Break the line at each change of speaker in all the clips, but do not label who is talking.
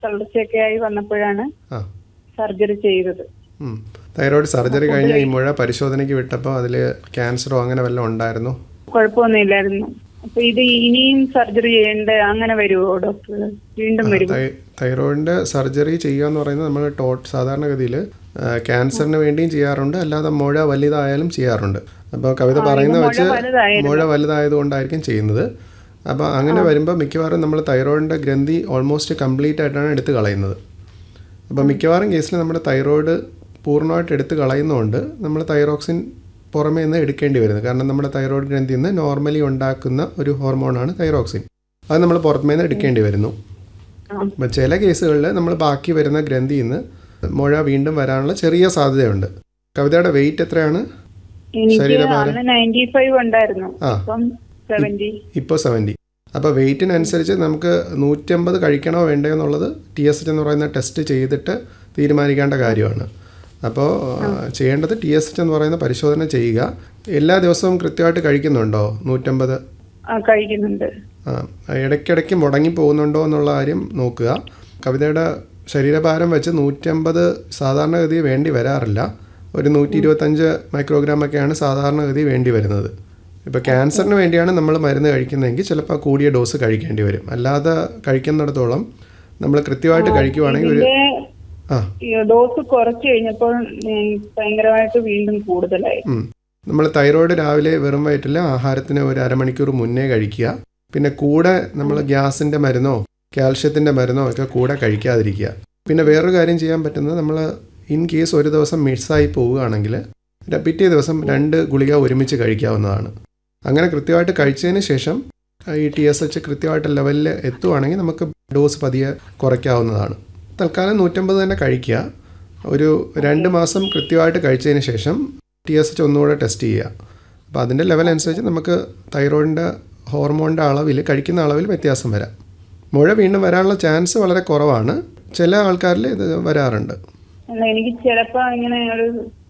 തളർച്ചയൊക്കെ ആയി വന്നപ്പോഴാണ്
ആ
സർജറി ചെയ്തത്
ഉം. തൈറോയ്ഡ് സർജറി കഴിഞ്ഞ ഈ മുഴ പരിശോധനയ്ക്ക് വിട്ടപ്പോൾ അതിൽ ക്യാൻസറോ അങ്ങനെ വല്ലതും ഉണ്ടായിരുന്നോ
കുഴപ്പമൊന്നുമില്ലായിരുന്നു അപ്പൊ ഇത് ഇനിയും സർജറി ചെയ്യേണ്ട അങ്ങനെ വരുമോ ഡോക്ടർ വീണ്ടും വരുമോ
തൈ- തൈറോയിഡിന്റെ സർജറി ചെയ്യുക എന്ന് പറയുന്നത് നമ്മൾ ടോട്ട് സാധാരണഗതിയിൽ ക്യാൻസറിന് വേണ്ടിയും ചെയ്യാറുണ്ട് അല്ലാതെ മുഴ വലുതായാലും ചെയ്യാറുണ്ട് അപ്പോൾ കവിത പറയുന്ന
മുഴ
വെച്ച്
വലുതായിരുന്നു.
മുഴ വലുതായതുകൊണ്ടായിരിക്കും ചെയ്യുന്നത് അപ്പോൾ അങ്ങനെ വരുമ്പോൾ മിക്കവാറും നമ്മൾ തൈറോയിഡിന്റെ ഗ്രന്ഥി ഓൾമോസ്റ്റ് കംപ്ലീറ്റ് ആയിട്ടാണ് എടുത്ത് കളയുന്നത് അപ്പോൾ മിക്കവാറും കേസിൽ നമ്മുടെ തൈറോയിഡ് പൂർണ്ണമായിട്ട് എടുത്ത് കളയുന്നതുകൊണ്ട് നമ്മൾ തൈറോക്സിൻ പുറമേ നിന്ന് എടുക്കേണ്ടി വരുന്നത് കാരണം നമ്മുടെ തൈറോയിഡ് ഗ്രന്ഥിയിൽ നിന്ന് നോർമലി ഉണ്ടാക്കുന്ന ഒരു ഹോർമോണാണ് തൈറോക്സിൻ അത് നമ്മൾ പുറമേ നിന്ന് എടുക്കേണ്ടി വരുന്നു
ആ.
അപ്പം ചില കേസുകളിൽ നമ്മൾ ബാക്കി വരുന്ന ഗ്രന്ഥിയിൽ നിന്ന് മുഴ വീണ്ടും വരാനുള്ള ചെറിയ സാധ്യതയുണ്ട് കവിതയുടെ വെയിറ്റ് എത്രയാണ്
എനിക്ക്
ശരീരഭാരം?
അന്ന് നയൻറ്റി ഫൈവ് ഉണ്ടായിരുന്നു
ആ.
ഇപ്പം സെവന്റി
ഇപ്പോൾ സെവൻറ്റി അപ്പോൾ വെയിറ്റിനനുസരിച്ച് നമുക്ക് നൂറ്റമ്പത് കഴിക്കണോ വേണ്ടയോ എന്നുള്ളത് ടി എസ് എച്ച് എന്ന് പറയുന്ന ടെസ്റ്റ് ചെയ്തിട്ട് തീരുമാനിക്കേണ്ട കാര്യമാണ് അപ്പോൾ ചെയ്യേണ്ടത് ടി എസ് എച്ച് എന്ന് പറയുന്ന പരിശോധന ചെയ്യുക എല്ലാ ദിവസവും കൃത്യമായിട്ട് കഴിക്കുന്നുണ്ടോ നൂറ്റമ്പത്
ആ കഴിക്കുന്നുണ്ട്
ആ ഇടയ്ക്കിടയ്ക്ക് മുടങ്ങി പോകുന്നുണ്ടോ എന്നുള്ള കാര്യം നോക്കുക കവിതയുടെ ശരീരഭാരം വെച്ച് നൂറ്റമ്പത് സാധാരണഗതി വേണ്ടി വരാറില്ല ഒരു നൂറ്റി ഇരുപത്തഞ്ച് മൈക്രോഗ്രാം ഒക്കെയാണ് സാധാരണഗതി വേണ്ടി വരുന്നത് ഇപ്പോൾ ക്യാൻസറിന് വേണ്ടിയാണ് നമ്മൾ മരുന്ന് കഴിക്കുന്നതെങ്കിൽ ചിലപ്പോൾ കൂടിയ ഡോസ് കഴിക്കേണ്ടി വരും അല്ലാതെ കഴിക്കുന്നിടത്തോളം നമ്മൾ കൃത്യമായിട്ട് കഴിക്കുവാണെങ്കിൽ ഒരു
ഇതിന്റെ
ആ
ഡോസ് കുറച്ച് കഴിഞ്ഞപ്പോൾ ഉം, ഭയങ്കരമായിട്ട് വീണ്ടും കൂടുതലായി
നമ്മൾ തൈറോയ്ഡ് രാവിലെ വെറും വയറ്റിൽ ആഹാരത്തിന് ഒരു അരമണിക്കൂർ മുന്നേ കഴിക്കുക പിന്നെ കൂടെ നമ്മൾ ഗ്യാസിൻ്റെ മരുന്നോ കാൽഷ്യത്തിൻ്റെ മരുന്നോ ഒക്കെ കൂടെ കഴിക്കാതിരിക്കുക പിന്നെ വേറൊരു കാര്യം ചെയ്യാൻ പറ്റുന്നത് നമ്മൾ ഇൻ കേസ് ഒരു ദിവസം മിസ്സായി പോവുകയാണെങ്കിൽ ര- പിറ്റേ ദിവസം രണ്ട് ഗുളിക ഒരുമിച്ച് കഴിക്കാവുന്നതാണ് അങ്ങനെ കൃത്യമായിട്ട് കഴിച്ചതിന് ശേഷം ഈ ടി എസ് എച്ച് കൃത്യമായിട്ട് ലെവലിൽ എത്തുവാണെങ്കിൽ നമുക്ക് ഡോസ് പതിയെ കുറയ്ക്കാവുന്നതാണ് തൽക്കാലം നൂറ്റമ്പത് തന്നെ കഴിക്കുക ഒരു രണ്ട് മാസം കൃത്യമായിട്ട് കഴിച്ചതിന് ശേഷം ടി എസ് എച്ച് ഒന്നുകൂടെ ടെസ്റ്റ് ചെയ്യുക അപ്പോൾ അതിൻ്റെ ലെവൽ അനുസരിച്ച് നമുക്ക് തൈറോയിഡിൻ്റെ ഹോർമോണിൻ്റെ അളവിൽ കഴിക്കുന്ന അളവിൽ വ്യത്യാസം വരാം മുഴ വീണ്ടും വരാനുള്ള ചാൻസ് വളരെ കുറവാണ് ചില ആൾക്കാരിൽ ഇത് വരാറുണ്ട്
അല്ല എനിക്ക് ചിലപ്പോ ഇങ്ങനെ ഒരു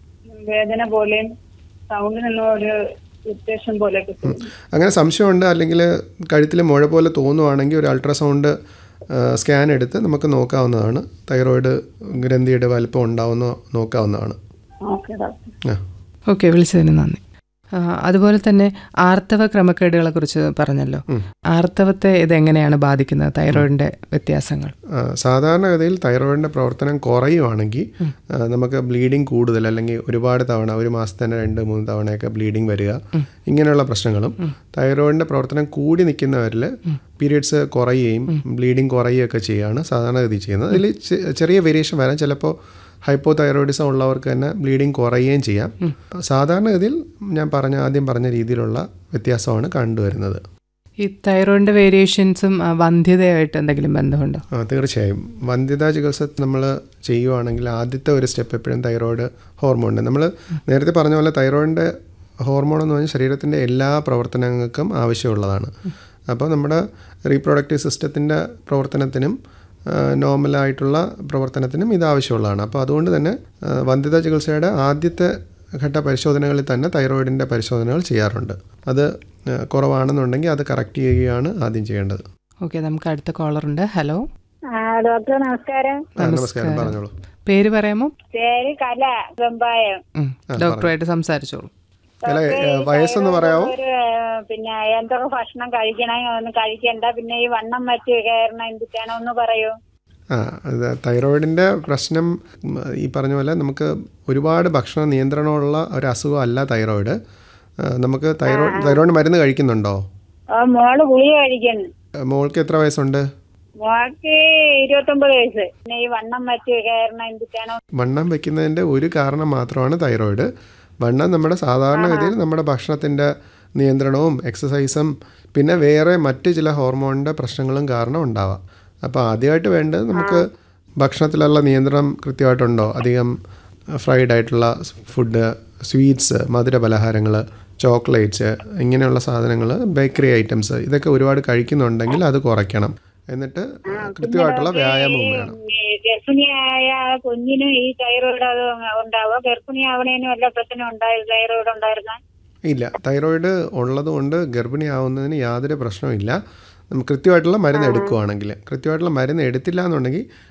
വേദന പോലെയും സൗണ്ടിനൊന്നും ഒരു വ്യത്യാസം പോലെ കിട്ടും
അങ്ങനെ സംശയമുണ്ട് അല്ലെങ്കിൽ കഴുത്തിൽ മുഴ പോലെ തോന്നുവാണെങ്കിൽ ഒരു അൾട്രാസൗണ്ട് സ്കാൻ എടുത്ത് നമുക്ക് നോക്കാവുന്നതാണ് തൈറോയിഡ് ഗ്രന്ഥിയുടെ വലിപ്പം ഉണ്ടാവുന്നോ നോക്കാവുന്നതാണ്
ഓക്കെ ഡോക്ടർ
ആ
ഓക്കെ വിളിച്ചതിന് നന്ദി ആ, അതുപോലെ തന്നെ ആർത്തവ ക്രമക്കേടുകളെ കുറിച്ച് പറഞ്ഞല്ലോ ആർത്തവത്തെ ഇതെങ്ങനെയാണ് ബാധിക്കുന്നത് തൈറോയിഡിന്റെ വ്യത്യാസങ്ങൾ
ആ, സാധാരണഗതിയിൽ തൈറോയിഡിൻ്റെ പ്രവർത്തനം കുറയുവാണെങ്കിൽ ആ, നമുക്ക് ബ്ലീഡിങ് കൂടുതൽ അല്ലെങ്കിൽ ഒരുപാട് തവണ ഒരു മാസത്തിൽ തന്നെ രണ്ട് മൂന്ന് തവണയൊക്കെ ബ്ലീഡിങ് വരിക ഇങ്ങനെയുള്ള പ്രശ്നങ്ങളും തൈറോയിഡിൻ്റെ പ്രവർത്തനം കൂടി നിൽക്കുന്നവരിൽ പീരിയഡ്സ് കുറയുകയും ബ്ലീഡിങ് കുറയുകയൊക്കെ ചെയ്യുകയാണ് സാധാരണഗതി ചെയ്യുന്നത് അതിൽ ചെറിയ വേരിയേഷൻ വരാം ചിലപ്പോൾ ഹൈപ്പോ തൈറോയിഡിസം ഉള്ളവർക്ക് തന്നെ ബ്ലീഡിങ് കുറയുകയും ചെയ്യാം സാധാരണഗതിയിൽ ഞാൻ പറഞ്ഞ ആദ്യം പറഞ്ഞ രീതിയിലുള്ള വ്യത്യാസമാണ് കണ്ടുവരുന്നത്
ഈ തൈറോയിഡിന്റെ വേരിയേഷൻസും ആ, വന്ധ്യതയായിട്ട് എന്തെങ്കിലും ബന്ധമുണ്ടോ
ആ തീർച്ചയായും വന്ധ്യതാ ചികിത്സ നമ്മൾ ചെയ്യുവാണെങ്കിൽ ആദ്യത്തെ ഒരു സ്റ്റെപ്പ് എപ്പോഴും തൈറോയ്ഡ് ഹോർമോണിൻ്റെ നമ്മൾ നേരത്തെ പറഞ്ഞ പോലെ തൈറോയിഡിൻ്റെ ഹോർമോൺ എന്ന് പറഞ്ഞാൽ ശരീരത്തിൻ്റെ എല്ലാ പ്രവർത്തനങ്ങൾക്കും ആവശ്യമുള്ളതാണ് അപ്പോൾ നമ്മുടെ റീപ്രൊഡക്റ്റീവ് സിസ്റ്റത്തിൻ്റെ പ്രവർത്തനത്തിനും ആ, നോർമലായിട്ടുള്ള പ്രവർത്തനത്തിനും ഇത് ആവശ്യമുള്ളതാണ് അപ്പോൾ അതുകൊണ്ട് തന്നെ ആ, വന്ധ്യതാ ചികിത്സയുടെ ആദ്യത്തെ ഘട്ട പരിശോധനകളിൽ തന്നെ തൈറോയിഡിൻ്റെ പരിശോധനകൾ ചെയ്യാറുണ്ട് അത് ആ, കുറവാണെന്നുണ്ടെങ്കിൽ അത് കറക്റ്റ് ചെയ്യുകയാണ് ആദ്യം ചെയ്യേണ്ടത്
ഓക്കെ നമുക്ക് അടുത്ത കോളർ ഉണ്ട് ഹലോ
ഡോക്ടർ നമസ്കാരം
ആ, നമസ്കാരം പറഞ്ഞോളൂ
പേര് പറയാമോ
പേര് കല വെമ്പായം
ഉം, ഡോക്ടറുമായിട്ട് സംസാരിച്ചോളൂ
അല്ല ഏ, വയസ്സൊന്ന് പറയാമോ
ഒരു പിന്നെ എന്തൊക്കെ ഭക്ഷണം കഴിക്കണം ഒന്ന് കഴിക്കണ്ട പിന്നെ ഈ വണ്ണം വെച്ച് കയറണം എന്തിട്ടാണോ ഒന്ന് പറയൂ
ആ അത് തൈറോയിഡിൻ്റെ പ്രശ്നം ഉം, ഈ പറഞ്ഞ പോലെ നമുക്ക് ഒരുപാട് ഭക്ഷണ നിയന്ത്രണമുള്ള ഒരു അസുഖമല്ല തൈറോയിഡ് ആ, നമുക്ക് തൈറോയിഡ് തൈറോയിഡ് മരുന്ന് കഴിക്കുന്നുണ്ടോ
ആ മോള് ഗുളിക കഴിക്കുന്നു
ആ, മോൾക്ക് എത്ര വയസ്സുണ്ട്
മോൾക്ക് ഇരുപത്തൊമ്പത് വയസ്സ് പിന്നെ ഈ വണ്ണം വെച്ച് കയറണം എന്തിട്ടാണോ
വണ്ണം വെക്കുന്നതിൻ്റെ ഒരു കാരണം മാത്രമാണ് തൈറോയിഡ് വണ്ണം നമ്മുടെ സാധാരണഗതിയിൽ നമ്മുടെ ഭക്ഷണത്തിൻ്റെ നിയന്ത്രണവും എക്സസൈസും പിന്നെ വേറെ മറ്റ് ചില ഹോർമോണിൻ്റെ പ്രശ്നങ്ങളും കാരണം ഉണ്ടാവാം അപ്പോൾ ആദ്യമായിട്ട് വേണ്ടത് നമുക്ക് ഭക്ഷണത്തിലുള്ള നിയന്ത്രണം കൃത്യമായിട്ടുണ്ടോ അധികം ഫ്രൈഡ് ആയിട്ടുള്ള ഫുഡ് സ്വീറ്റ്സ് മധുര പലഹാരങ്ങൾ ചോക്ലേറ്റ്സ് ഇങ്ങനെയുള്ള സാധനങ്ങൾ ബേക്കറി ഐറ്റംസ് ഇതൊക്കെ ഒരുപാട് കഴിക്കുന്നുണ്ടെങ്കിൽ അത് കുറയ്ക്കണം എന്നിട്ട് കൃത്യമായിട്ടുള്ള വ്യായാമവും വേണം
ഈ ഗർഭിണിയായ കുഞ്ഞിന് ഈ തൈറോയിഡ് അത് ഉണ്ടാവുക ഗർഭിണിയാവണേനും വല്ല പ്രശ്നം ഉണ്ടായി തൈറോയിഡ് ഉണ്ടായിരുന്ന
ഇല്ല തൈറോയിഡ് ഉള്ളതുകൊണ്ട് ഗർഭിണിയാവുന്നതിന് യാതൊരു പ്രശ്നവുമില്ല നമുക്ക് കൃത്യമായിട്ടുള്ള മരുന്ന് എടുക്കുകയാണെങ്കിൽ കൃത്യമായിട്ടുള്ള മരുന്ന് എടുത്തില്ല എന്നുണ്ടെങ്കിൽ